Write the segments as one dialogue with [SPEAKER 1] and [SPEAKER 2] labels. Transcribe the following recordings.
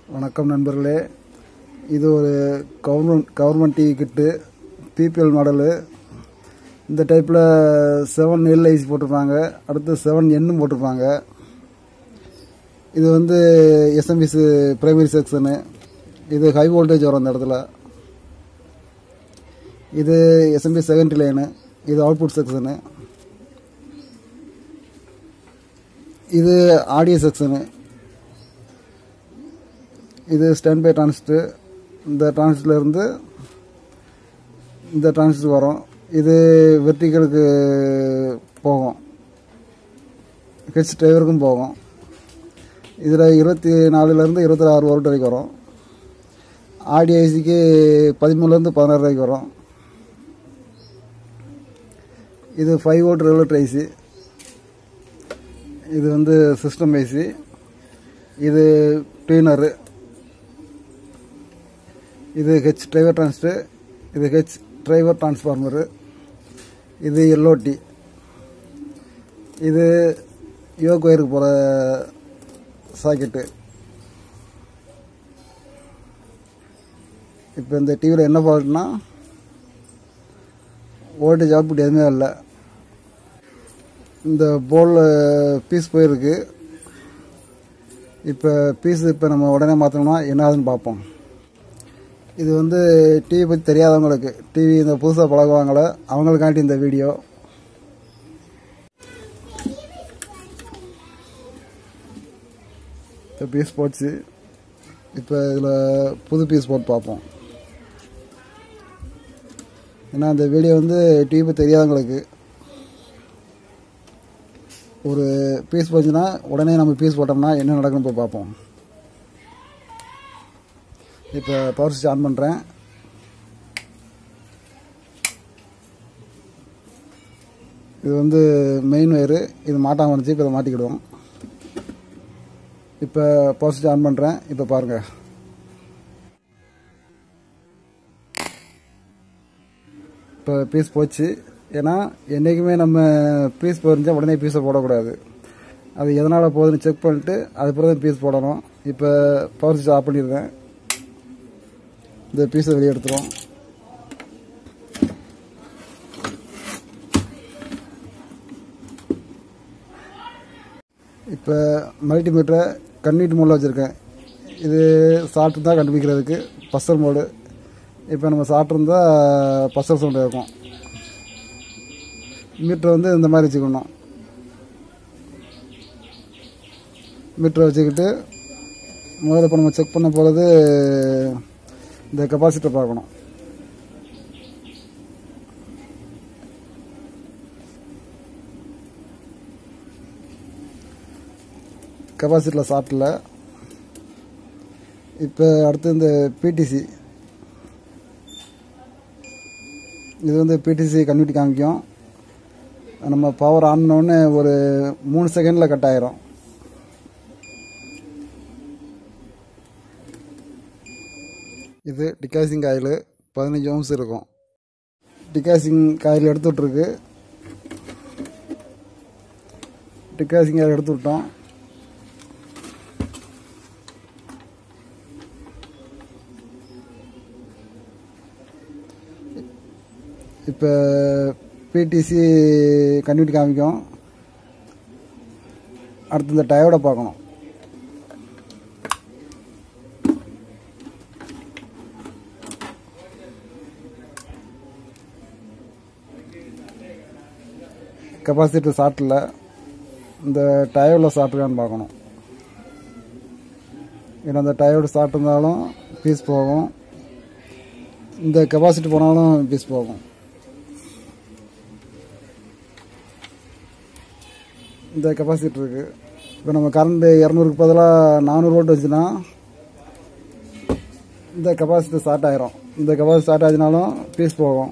[SPEAKER 1] வணக்கம் நண்பர்களே இது ஒரு government government TV kit BPL model இந்த டைப்பில் செவன் எல்ஐசி போட்டிருப்பாங்க அடுத்து செவன் என்னும் போட்டிருப்பாங்க இது வந்து எஸ்எம்பிசி பிரைமரி செக்ஷனு இது ஹை வோல்டேஜ் வரும் அந்த இடத்துல இது எஸ்எம்பி செகண்டரி லைனு இது அவுட்புட் செக்ஷனு இது ஆடியோ செக்ஷனு இது ஸ்டாண்ட் பை டிரான்சிஸ்டர் இந்த டிரான்சிஸ்டர்ல இருந்து இந்த டிரான்சிஸ்டர் வரும் இது வெர்டிக்கலுக்கு போகும் ஹெச் டிரைவருக்கும் போகும் இதில் இருபத்தி நாலுலேருந்து இருபத்தி ஆறு வோல்ட் வரைக்கும் வரும் ஆடியோ ஐசிக்கு பதிமூணுலேருந்து பதினாறு வரைக்கும் வரும் இது ஃபைவ் வோல்ட் ரெகுலேட்டர் ஐசி இது வந்து சிஸ்டம் ஐசி இது டியூனரு இது ஹெச் டிரைவர் டிரான்ஸ்டர் இது ஹெச் டிரைவர் டிரான்ஸ்ஃபார்மரு இது எல்ஓடி இது யோக் ஒயருக்கு போகிற சாக்கெட்டு இப்போ இந்த டிவியில் என்ன ஃபால்ட்னா வோல்டேஜ் அவுட்புட் எதுவுமே இல்லை இந்த போலில் பீஸ் போயிருக்கு இப்போ பீஸ் இப்போ நம்ம உடனே மாற்றணும்னா என்ன ஆகுதுன்னு பார்ப்போம் இது வந்து டிவி பற்றி தெரியாதவங்களுக்கு டிவி இந்த புதுசாக பழகுவாங்கள அவங்களுக்காண்டி இந்த வீடியோ இப்போ பீஸ் போச்சு இப்போ இதில் புது பீஸ் போட்டு பார்ப்போம் ஏன்னா இந்த வீடியோ வந்து டிவி பற்றி தெரியாதவங்களுக்கு ஒரு பீஸ் போச்சுன்னா உடனே நம்ம பீஸ் போட்டோம்னா என்ன நடக்குன்னு போய் பார்ப்போம் இப்போ பவர் சுவிட்ச் ஆன் பண்ணுறேன் இது வந்து மெயின் ஒயரு இது மாட்டாமல் இருந்துச்சு இப்போ இதை மாட்டிக்கிடுவோம் இப்போ பவர் சுவிட்ச் ஆன் பண்ணுறேன் இப்போ பாருங்கள் இப்போ பீஸ் போச்சு ஏன்னா என்றைக்குமே நம்ம பீஸ் போயிருந்தால் உடனே பீஸை போடக்கூடாது அது எதனால் போகுதுன்னு செக் பண்ணிட்டு அது பிறகு தான் பீஸ் போடணும் இப்போ பவர் சுவிட்ச் ஆஃப் பண்ணிடுறேன் இந்த பீஸை வெளியே எடுத்துரும் இப்போ மல்டிமீட்டரை கன்வீட் மோடில் வச்சுருக்கேன் இது சாப்பிட்டு தான் கண்டுபிடிக்கிறதுக்கு பஸ்ஸர் மோடு இப்போ நம்ம சாப்பிட்ருந்தா பஸ்ஸர் சவுண்டு இருக்கும் மீட்டரை வந்து இந்த மாதிரி வச்சுக்கணும் மீட்டரை வச்சுக்கிட்டு முதல்ல இப்போ நம்ம செக் பண்ண போகிறது இந்த கெப்பாசிட்டர் பார்க்கணும் கெப்பாசிட்டரில் சாப்பிடல இப்போ அடுத்து இந்த பிடிசி இது வந்து பிடிசி கன்வெர்ட் காமிக்கும் நம்ம பவர் ஆனோடனே ஒரு மூணு செகண்டில் கட் ஆயிரும் இது டிகாசிங் காயில் பதினஞ்சு ஓம்ஸ் இருக்கும் டிகாசிங் காயில் எடுத்து விட்ருக்கு டிகாசிங் காயில் எடுத்து விட்டோம் இப்போ பிடிசி கன்வெர்ட் காமிக்கும் அடுத்து இந்த டயோட பார்க்கணும் கெப்பாசிட்டி சாட்டில் இந்த டயோடில் சாப்பிட்ருக்கான்னு பார்க்கணும் ஏன்னா அந்த டயோடு சாப்பிட்ருந்தாலும் பீஸ் போகும் இந்த கெப்பாசிட்டி போனாலும் பீஸ் போகும் இந்த கெப்பாசிட்டி இருக்குது இப்போ நம்ம கரண்ட்டு இரநூறுக்கு பதிலாக நானூறு வோல்ட் வச்சுன்னா இந்த கெப்பாசிட்டி ஸ்டார்ட் ஆயிரும் இந்த கெப்பாசிட்டி ஸ்டார்ட் ஆச்சுனாலும் பீஸ் போகும்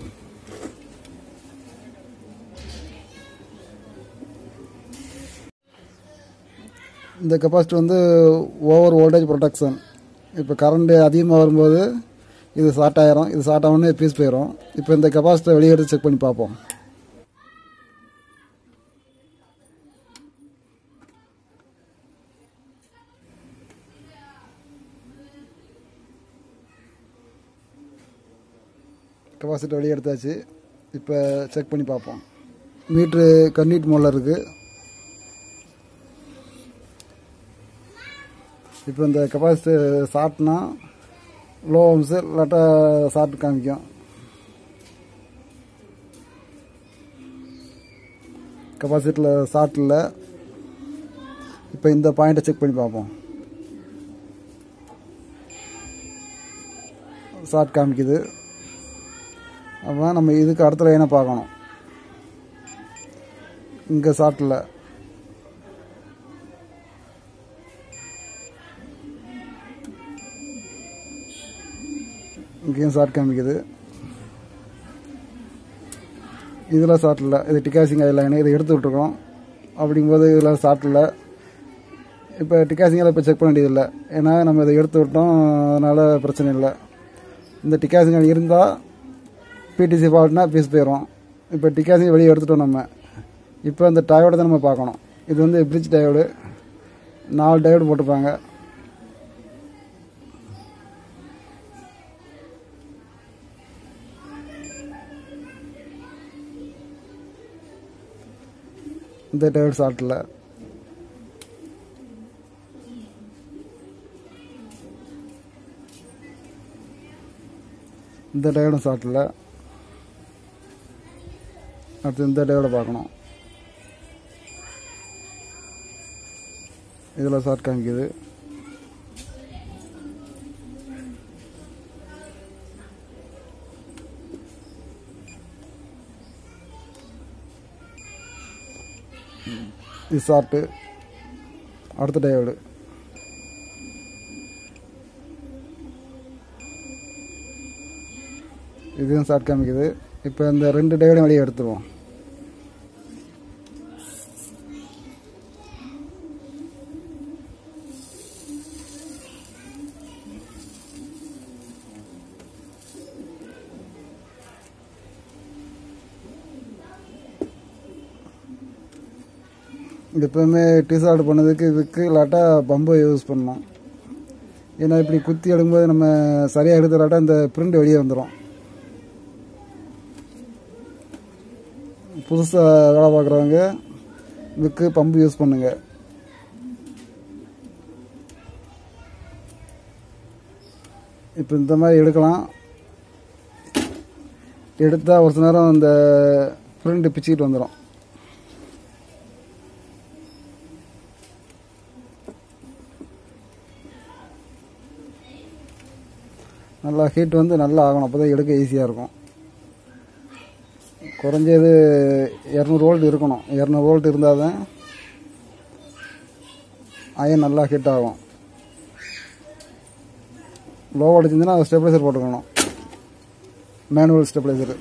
[SPEAKER 1] இந்த கெப்பாசிட்டி வந்து ஓவர் வோல்டேஜ் ப்ரொடக்ஷன் இப்போ கரண்ட்டு அதிகமாக வரும்போது இது ஷார்ட் ஆயிரும் இது ஷார்ட் ஆகணுன்னே பீஸ் போயிடும் இப்போ இந்த கெப்பாசிட்டரை வெளியே எடுத்து செக் பண்ணி பார்ப்போம் கெப்பாசிட்டி வெளியே எடுத்தாச்சு இப்போ செக் பண்ணி பார்ப்போம் மீட்ரு கன்னிட் மோடில் இருக்குது இப்போ இந்த கெப்பாசிட்டி ஷார்ட்னா லோ ஓம்ஸு இல்லாட்டா ஷார்ட் காமிக்கும் கெப்பாசிட்டியில் ஷார்ட் இல்லை இப்போ இந்த பாயிண்ட்டை செக் பண்ணி பார்ப்போம் ஷார்ட் காமிக்குது அப்போ நம்ம இதுக்கு அடுத்த லைனை பார்க்கணும் இங்கே ஷார்ட்டில் இங்கேயும் ஷார்ட் காமிக்குது இதில் ஷார்ட் இல்லை இது டிகாசிங் ஆயில் லைனு இதை எடுத்து விட்ருக்கோம் அப்படிங்கும்போது இதில் ஷார்ட் இல்லை இப்போ டிகாசிங்கில் இப்போ செக் பண்ண வேண்டியதில்லை ஏன்னா நம்ம இதை எடுத்து விட்டோம் அதனால் பிரச்சனை இல்லை இந்த டிகாசிங் இருந்தால் பிடிசி ஃபால்ட்னா பீஸ் போயிடும் இப்போ டிகாசிங் வெளியே எடுத்துட்டோம் நம்ம இப்போ அந்த டயோடு தான் நம்ம பார்க்கணும் இது வந்து பிரிட்ஜ் டயோடு நாலு டயோடு போட்டிருப்பாங்க இந்த டயர்ட் ஷார்ட்டில் இந்த டயர்டும் ஷார்ட்டில் அடுத்து இந்த டயர்டை பார்க்கணும் இதில் ஷார்ட் காமிக்குது இது ஷார்ட்டு அடுத்த டயோடு இதுவும் ஷார்ட் காமிக்குது இப்போ இந்த ரெண்டு டயோடையும் வெளியே எடுத்துருவோம் எப்பவுமே டிசார்ட் பண்ணதுக்கு இதுக்கு இல்லாட்டா பம்பை யூஸ் பண்ணணும் ஏன்னா இப்படி குத்தி எடுக்கும்போது நம்ம சரியாக எடுத்துலாட்டா இந்த பிரிண்ட் வெளியே வந்துடும் புதுசாக வேலை பார்க்குறவங்க இதுக்கு பம்பு யூஸ் பண்ணுங்க இப்போ இந்த மாதிரி எடுக்கலாம் எடுத்தால் ஒரு சில நேரம் இந்த பிரிண்ட் பிச்சுக்கிட்டு வந்துடும் நல்லா ஹீட் வந்து நல்லா ஆகணும் அப்போ தான் எடுக்க ஈஸியாக இருக்கும் குறைஞ்சது இரநூறு வோல்ட் இருக்கணும் இரநூறு வோல்ட் இருந்தால் தான் அயன் நல்லா ஹீட் ஆகும் லோ வோல்டேஜ் இருந்துச்சுன்னா ஸ்டெபிளைசர் போட்டுக்கணும் மேனுவல் ஸ்டெபிளைசர்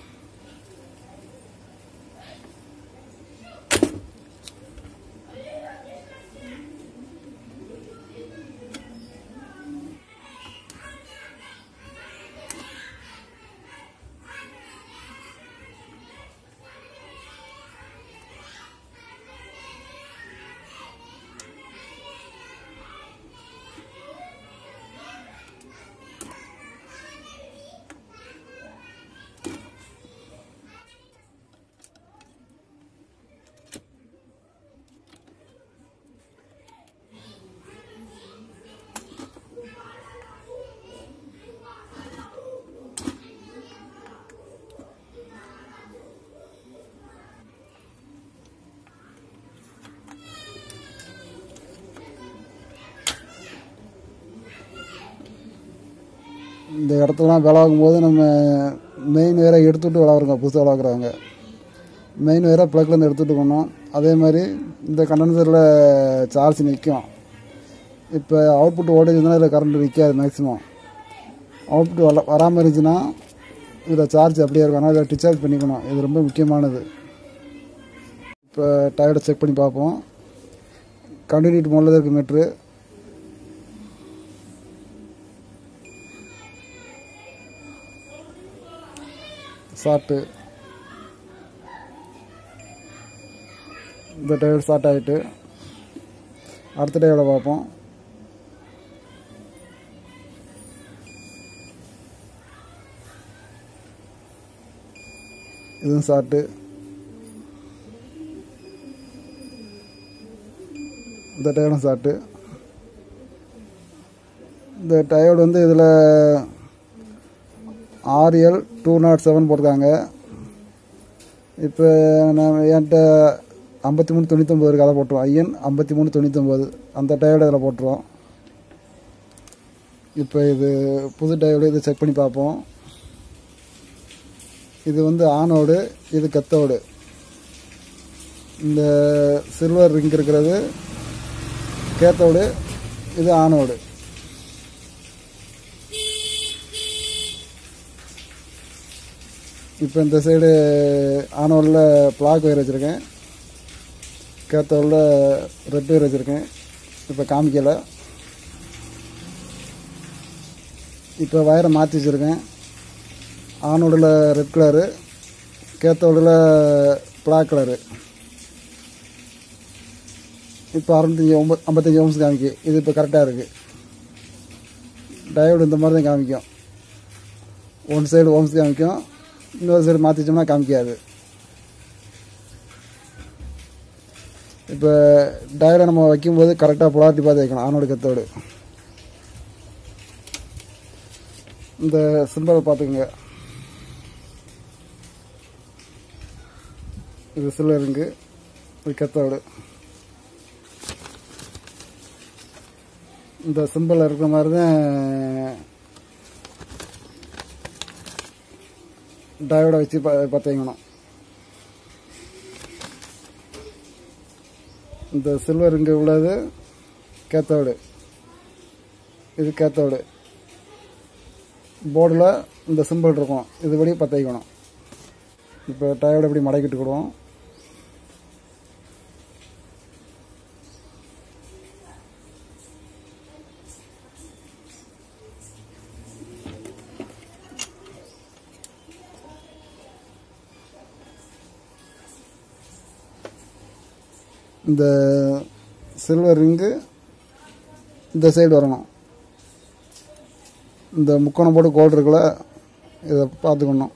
[SPEAKER 1] இந்த இடத்துலலாம் விளாகும் நம்ம மெயின் வேற எடுத்துவிட்டு விளாட்றோங்க புதுசாக விளாக்குறாங்க மெயின் வேற ப்ளக்லேருந்து எடுத்துகிட்டு போகணும் அதே மாதிரி இந்த கண்டென்சரில் சார்ஜ் நிற்கும் இப்போ அவுட்புட் ஓடேஜ் இருந்தால் இதில் கரண்ட் நிற்காது மேக்ஸிமம் அவுட்புட் வர வராமல் இருந்துச்சுன்னா இதில் சார்ஜ் அப்படியே இருக்கும் ஆனால் இதில் டிஸ்சார்ஜ் பண்ணிக்கணும் இது ரொம்ப முக்கியமானது இப்போ டயர்டை செக் பண்ணி பார்ப்போம் கண்டினியூட்டி மோடில் இருக்குது மீட்ரு ஷார்ட்டு இந்த டயர் ஸ்டார்ட் ஆகிட்டு அடுத்த டயரோட பார்ப்போம் இதுவும் ஷார்ட்டு இந்த டயர்டும் ஷார்ட்டு இந்த டயர்டு வந்து இதில் ஆர்எல் டூ நாட் செவன் போட்டிருக்காங்க இப்போ நான் என்கிட்ட ஐம்பத்தி மூணு தொண்ணூத்தொம்பது இருக்குது அதை போட்டுருவோம் ஐஎன் ஐம்பத்தி மூணு தொண்ணூத்தொம்பது அந்த டயர்டு அதில் போட்டுருவோம் இப்போ இது புது டயர்டு இது செக் பண்ணி பார்ப்போம் இது வந்து ஆனோடு இது கத்தோடு இந்த சில்வர் ரிங் இருக்கிறது கேத்தோடு இது ஆனோடு இப்போ இந்த சைடு ஆனோடில் பிளாக் ஒயர் வச்சுருக்கேன் கேத்தோடில் ரெட் ஒயர் வச்சுருக்கேன் இப்போ காமிக்கலை இப்போ வயரை மாற்றி வச்சுருக்கேன் ஆனோடில் ரெட் கலரு கேத்தோடில் பிளாக் கலரு இப்போ அறுபத்தஞ்சி ஒம்பது ஐம்பத்தஞ்சி ஓம்ஸ் காமிக்கு இது இப்போ கரெக்டாக இருக்குது டயோடு இந்த மாதிரி தான் காமிக்கும் ஒன் சைடு ஓம்ஸ் காமிக்கும் இன்னொரு சைடு மாற்றிச்சோம்னா காமிக்காது இப்போ டயரை நம்ம வைக்கும்போது கரெக்டாக புலாட்டி பார்த்து வைக்கணும் ஆனோடு கத்தோடு இந்த சிம்பிளை பார்த்துக்குங்க இது சில்லருங்கு இது கத்தோடு இந்த சிம்பிள் இருக்கிற மாதிரி தான் டயோட வச்சு ப பற்றிக்கணும் இந்த சில்வர் இங்கே உள்ளது கேத்தோடு இது கேத்தோடு போர்டில் இந்த சிம்பிள் இருக்கும் இதுபடி பற்றிக்கணும் இப்போ டயோட இப்படி மடக்கிட்டுக்கிடுவோம் இந்த சில்வர் ரிங்கு இந்த சைடு வரணும் இந்த முக்கோணம் போட்டு கோல் இருக்குல்ல இதை பார்த்துக்கணும்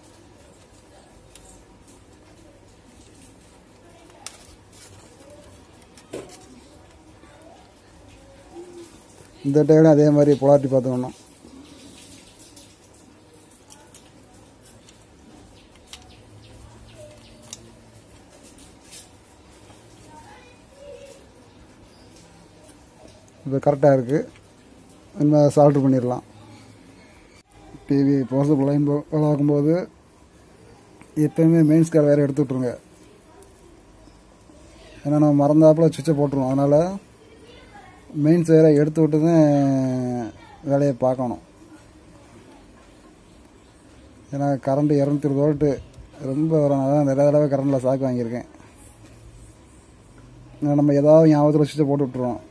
[SPEAKER 1] இந்த டைடும் அதே மாதிரி புலாட்டி பார்த்துக்கணும் இப்போ கரெக்டாக இருக்குது இனிமேல் சால்ட்ரு பண்ணிடலாம் டிவி போகிறது லைன் பார்க்கும்போது எப்போயுமே மெயின் ஸ்கேர் வேறு எடுத்து விட்ருங்க ஏன்னா நம்ம மறந்தாப்பில் சுவிட்சை போட்டுருவோம் அதனால் மெயின்ஸ் வேறு எடுத்து விட்டு தான் வேலையை பார்க்கணும் ஏன்னா கரண்ட்டு இரநூத்தி இருபது வோல்ட்டு ரொம்ப வரும் அதான் நிறைய தடவை கரண்டில் சாக்கு வாங்கியிருக்கேன் ஏன்னா நம்ம ஏதாவது ஞாபகத்தில் சுவிட்சை போட்டு விட்ருவோம்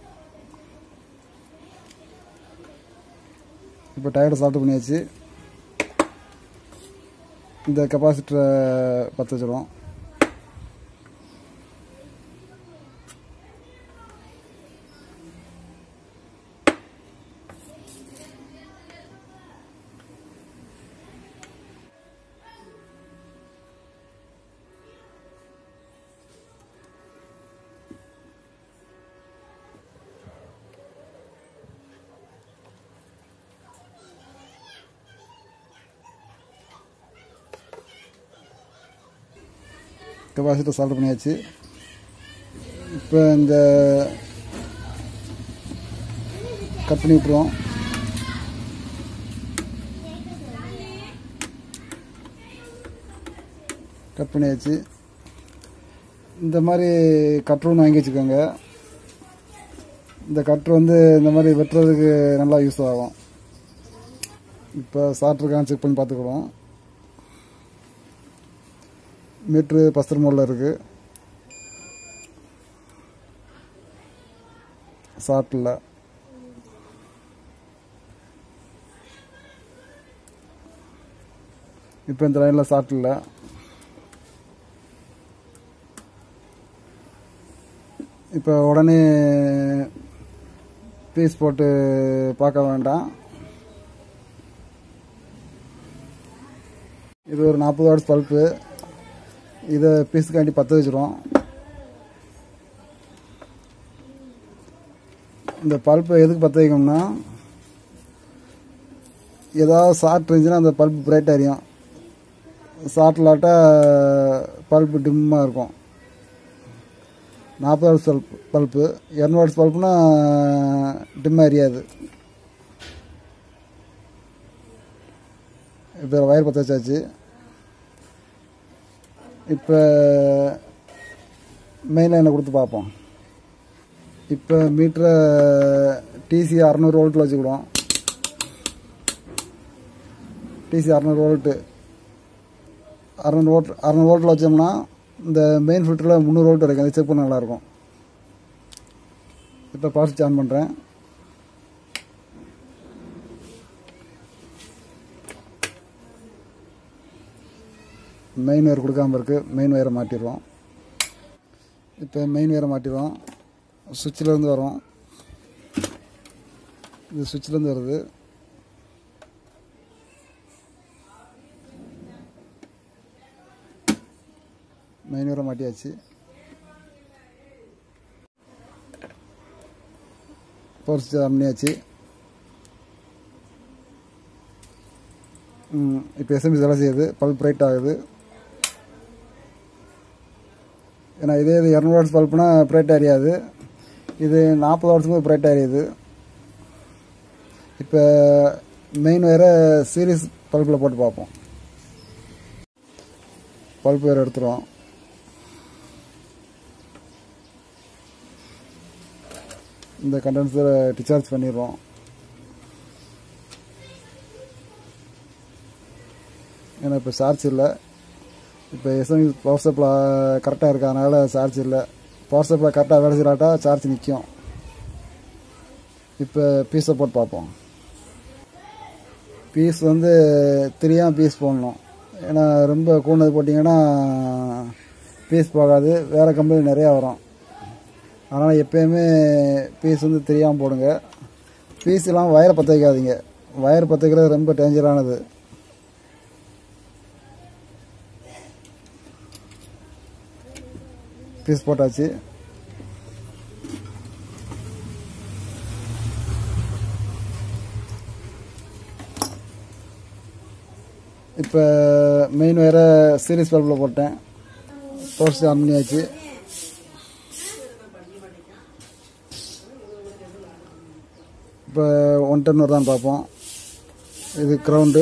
[SPEAKER 1] இப்போ டயர்டு சால்ட் பண்ணியாச்சு இந்த கெப்பாசிட்டரை பற்ற வச்சிடும் கெப்பாசிட்டர் சால்வ் பண்ணியாச்சு இப்போ இந்த கட் பண்ணி விட்ருவோம் கட் பண்ணியாச்சு இந்த மாதிரி கட்ரு ஒன்று வாங்கி வச்சுக்கோங்க இந்த கட்ரு வந்து இந்த மாதிரி வெட்டுறதுக்கு நல்லா யூஸ் ஆகும் இப்போ சாப்பிட்ருக்கான்னு செக் பண்ணி பார்த்துக்குறோம் மீட்ரு பஸ்தர் மோடில் இருக்குது சாட்டில் இப்போ இந்த லைனில் சாட்டில் இப்போ உடனே பீஸ் போட்டு பார்க்க வேண்டாம் இது ஒரு நாற்பது வாட்ஸ் பல்ப்பு இதை பீஸுக்காண்டி பற்ற வச்சிரும் இந்த பல்ப்பை எதுக்கு பற்ற வைக்கணும்னா ஏதாவது ஷார்ட் இருந்துச்சுன்னா அந்த பல்ப் பிரைட் அறியும் ஷார்ட் இல்லாட்டா பல்ப்பு டிம்மாக இருக்கும் நாற்பது வாட்ஸ் பல்ப் பல்ப்பு இரநூறு வாட்ஸ் பல்ப்புனா டிம்மாக எரியாது இப்போ வயர் பற்ற வச்சாச்சு இப்போ மெயின் லைனை கொடுத்து பார்ப்போம் இப்போ மீட்டரை டிசி அறநூறு வோல்ட்டில் வச்சுக்கிடுவோம் டிசி அறநூறு வோல்ட்டு அறநூறு வோல்ட் அறநூறு வோல்ட்டில் வச்சோம்னா இந்த மெயின் ஃபில்டரில் முந்நூறு வோல்ட் வரைக்கும் அதை செக் பண்ண நல்லாயிருக்கும் இப்போ பவர் சுவிட்ச் ஆன் பண்ணுறேன் மெயின் ஒயர் கொடுக்காம இருக்குது மெயின் ஒயரை மாட்டிடுவோம் இப்போ மெயின் ஒயரை மாட்டிடுவோம் சுவிட்சிலேருந்து வரும் இது சுவிட்சிலேருந்து வருது மெயின் ஒயரை மாட்டியாச்சு பவர் சுவிட்ச் ஆன் பண்ணியாச்சு இப்போ எஸ்எம்பி வேலை செய்யுது பல்ப் பிரைட் ஆகுது ஏன்னா இதே இது இரநூறு வாட்ஸ் பல்ப்னா பிரைட் அறியாது இது நாற்பது வாட்ஸுக்கும் பிரைட் அறியுது இப்போ மெயின் வேறு சீரிஸ் பல்பில் போட்டு பார்ப்போம் பல்ப் வேறு எடுத்துருவோம் இந்த கண்டென்சரை டிஸ்சார்ஜ் பண்ணிடுறோம் ஏன்னா இப்போ சார்ஜ் இல்லை இப்போ எஸ்எம்இ பவர் சப்ளை கரெக்டாக இருக்கறனால சார்ஜ் இல்லை பவர் சப்ளை கரெக்டாக வேலை செய்யலாட்டா சார்ஜ் நிற்கும் இப்போ பீஸை போட்டு பார்ப்போம் பீஸ் வந்து த்ரீயாக பீஸ் போடணும் ஏன்னா ரொம்ப கூண்டது போட்டிங்கன்னா பீஸ் போகாது வேறு கம்பெனி நிறையா வரும் அதனால் எப்போயுமே பீஸ் வந்து தெரியாமல் போடுங்க பீஸ் இல்லாமல் வயரை பற்ற வைக்காதீங்க வயர் பற்ற வைக்கிறது ரொம்ப டேஞ்சரானது பீஸ் போட்டாச்சு இப்போ மெயின் வேறு சீரிஸ் பல்பில் போட்டேன் போர்ஸ் ஆன் பண்ணியாச்சு இப்போ ஒன் டென் வருதான்னு பார்ப்போம் இது க்ரௌண்டு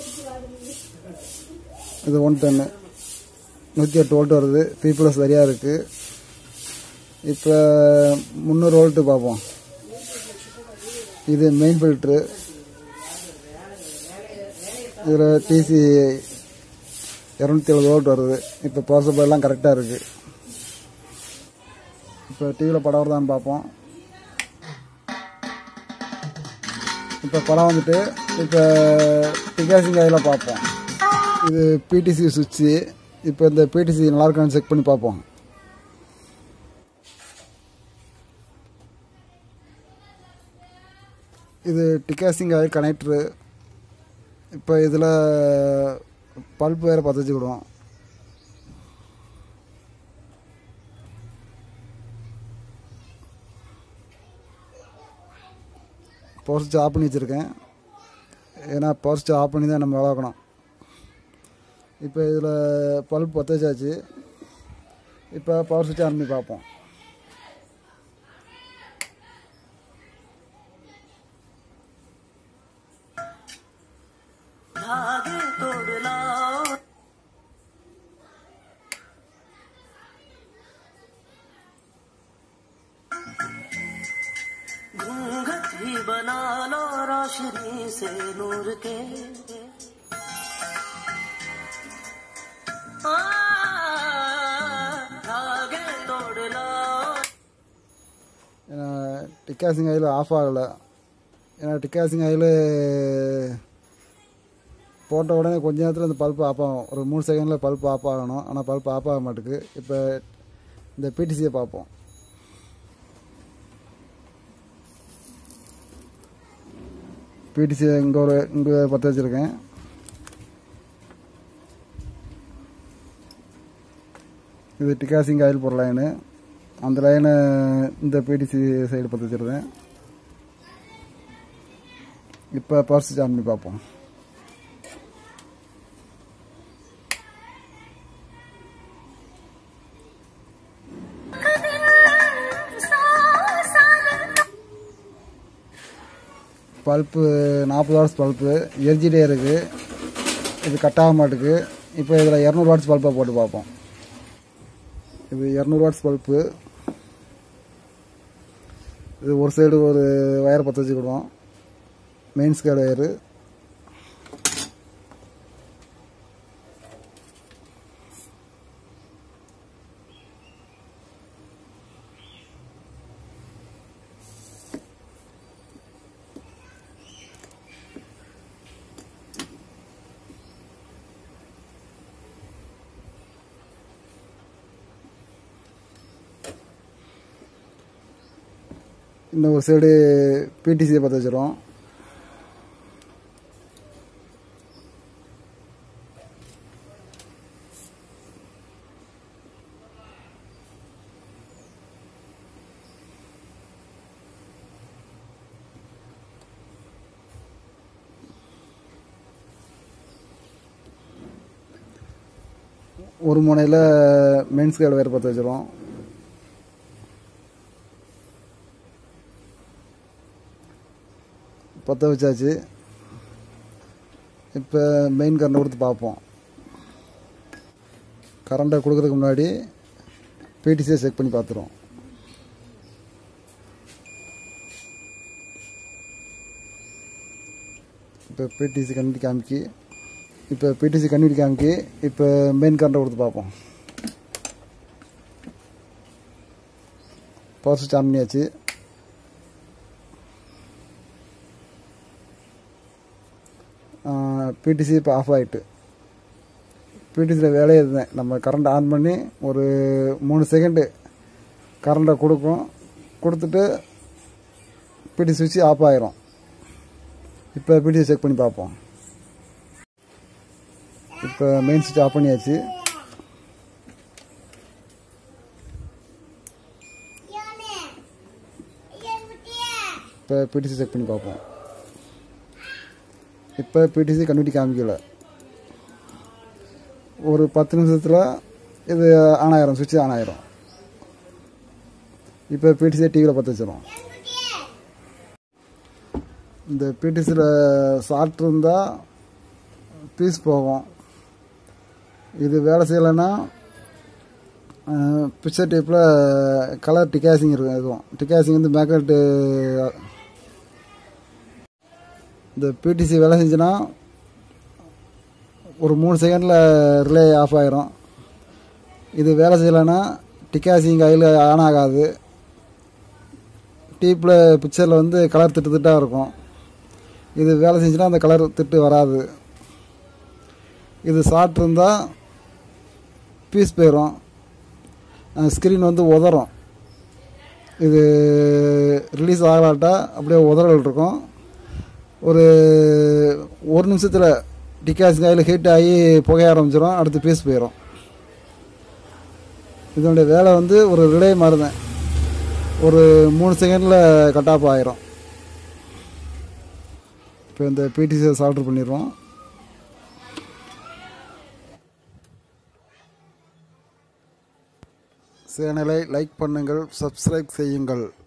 [SPEAKER 1] இது ஒன் டென்னு நூற்றி எட்டு வோல்ட் வருது பி ப்ளஸ் சரியாக இருக்குது இப்போ முந்நூறு வோல்ட்டு பார்ப்போம் இது மெயின் ஃபில்ட்ரு இதில் டிசி இரநூத்தி எழுபது வோல்ட் வருது இப்போ பவர் சப்ளை எல்லாம் கரெக்டாக இருக்குது இப்போ டிவியில் படம் வருதான்னு பார்ப்போம் இப்போ படம் வந்துட்டு இப்போ டிகாசிங் அதில் பார்ப்போம் இது பிடிசி சுவிட்சு இப்போ இந்த பிடிசி நல்லா இருக்கான்னு செக் பண்ணி பார்ப்போம் இது டிகாசிங் ஆயில் கனெக்டரு இப்போ இதில் பல்ப் வேறு பற்ற வச்சுக்கிடுவோம் பவர் சுவிட்ச் ஆஃப் பண்ணி வச்சுருக்கேன் ஏன்னா பவர் சுவிட்ச் ஆஃப் பண்ணி தான் நம்ம விளாக்கணும் இப்போ இதில் பல்ப் பற்ற வச்சாச்சு இப்போ பவர் சுவிட்ச் ஆன் பண்ணி பார்ப்போம்
[SPEAKER 2] धागे तोड़ लाओ घूंघट ही बना लो रोशनी से नूर के आ, धागे तोड़ लाओ
[SPEAKER 1] ஏன்னா டிக்காசிங் ஆயில் ஆஃப் ஆகலை ஏன்னா டிக்காசிங் ஆயில் போட்ட உடனே கொஞ்ச நேரத்தில் இந்த பல்ப் ஆஃப் ஆகும் ஒரு மூணு செகண்டில் பல்ப் ஆஃப் ஆகணும் ஆனால் பல்ப் ஆஃப் ஆக மாட்டேங்குது இப்போ இந்த பிடிசியை பார்ப்போம் பிடிசி இங்கே ஒரு இங்கே பற்ற வச்சுருக்கேன் இது டிகாசிங் ஆயில் போகிற லைனு அந்த லைனை இந்த பிடிசி சைடு பற்ற வச்சுருந்தேன் இப்போ பர்ஸ் ஜாயின் பண்ணி பார்ப்போம் பல்ப்பு நாற்பது வாட்ஸ் பல்ப்பு எரிஞ்சிட்டே இருக்குது இது கட் ஆக மாட்டுக்கு இப்போ இதில் இரநூறு வாட்ஸ் பல்ப்பை போட்டு பார்ப்போம் இது இரநூறு வாட்ஸ் பல்ப்பு இது ஒரு சைடு ஒரு வயரை பற்ற வச்சுக்கிடுவோம் மெயின் ஸ்கேல் வயரு இன்னும் ஒரு சைடு பிடிசியை பற்ற வச்சிரும் ஒரு முனையில் மெயின் ஸ்கேல் வேறு பற்ற வச்சிரும் பற்ற வச்சாச்சு இப்போ மெயின் கரண்டை கொடுத்து பார்ப்போம் கரண்டை கொடுக்கறதுக்கு முன்னாடி பிடிசியை செக் பண்ணி பார்த்துருவோம் இப்போ பிடிசி கண்டி காமிக்கி இப்போ பிடிசி கண்டி காமிக்கி இப்போ மெயின் கரண்டை கொடுத்து பார்ப்போம் பவர் சுவிட்ச் ஆன் பண்ணியாச்சு பிடிசி இப்போ ஆஃப் ஆகிட்டு பிடிசியில் வேலையே இருந்தேன் நம்ம கரண்ட் ஆன் பண்ணி ஒரு மூணு செகண்டு கரண்ட்டை கொடுக்கும் கொடுத்துட்டு பிடி சுவிட்ச் ஆஃப் ஆயிரும் இப்போ பிடிசி செக் பண்ணி பார்ப்போம் இப்போ மெயின் சுவிட்ச் ஆஃப் பண்ணியாச்சு இப்போ பிடிசி செக் பண்ணி பார்ப்போம் இப்போ பிடிசி கண்டுபிடி காமிக்கல ஒரு பத்து நிமிஷத்தில் இது ஆன் ஆயிரும் சுவிட்ச் ஆன் ஆயிரும் இப்போ பிடிசியை டிவியில் பற்ற வச்சிடும் இந்த பிடிசியில் ஷார்ட் இருந்தால் பீஸ் போகும் இது வேலை செய்யலைன்னா பிக்சர் டைப்பில் கலர் டிகாசிங் இருக்கும் எதுவும் டிகாசிங் வந்து மேக்னெட்டு இந்த பிடிசி வேலை செஞ்சுன்னா ஒரு மூணு செகண்டில் ரிலே ஆஃப் ஆயிரும் இது வேலை செய்யலைன்னா டிகாசிங் கையில் ஆன் ஆகாது டீப்பில் பிக்சரில் வந்து கலர் திட்டு திட்டாக இருக்கும் இது வேலை செஞ்சுன்னா அந்த கலர் திட்டு வராது இது ஷார்ட் இருந்தால் பீஸ் போயிடும் ஸ்க்ரீன் வந்து உதறும் இது ரிலீஸ் ஆகலாட்டா அப்படியே உதறல் இருக்கும் ஒரு ஒரு நிமிஷத்தில் டிகாஸ் கையில் ஹீட் ஆகி புகைய ஆரம்பிச்சிடும் அடுத்து பீஸ் போயிடும் இதனுடைய வேலை வந்து ஒரு ரிலே மாதிரி தான் ஒரு மூணு செகண்டில் கட் ஆஃப் ஆயிரும் இப்போ இந்த பிடிசி சால்ட்ரு பண்ணிடுவோம் சேனலை லைக் பண்ணுங்கள் சப்ஸ்கிரைப் செய்யுங்கள்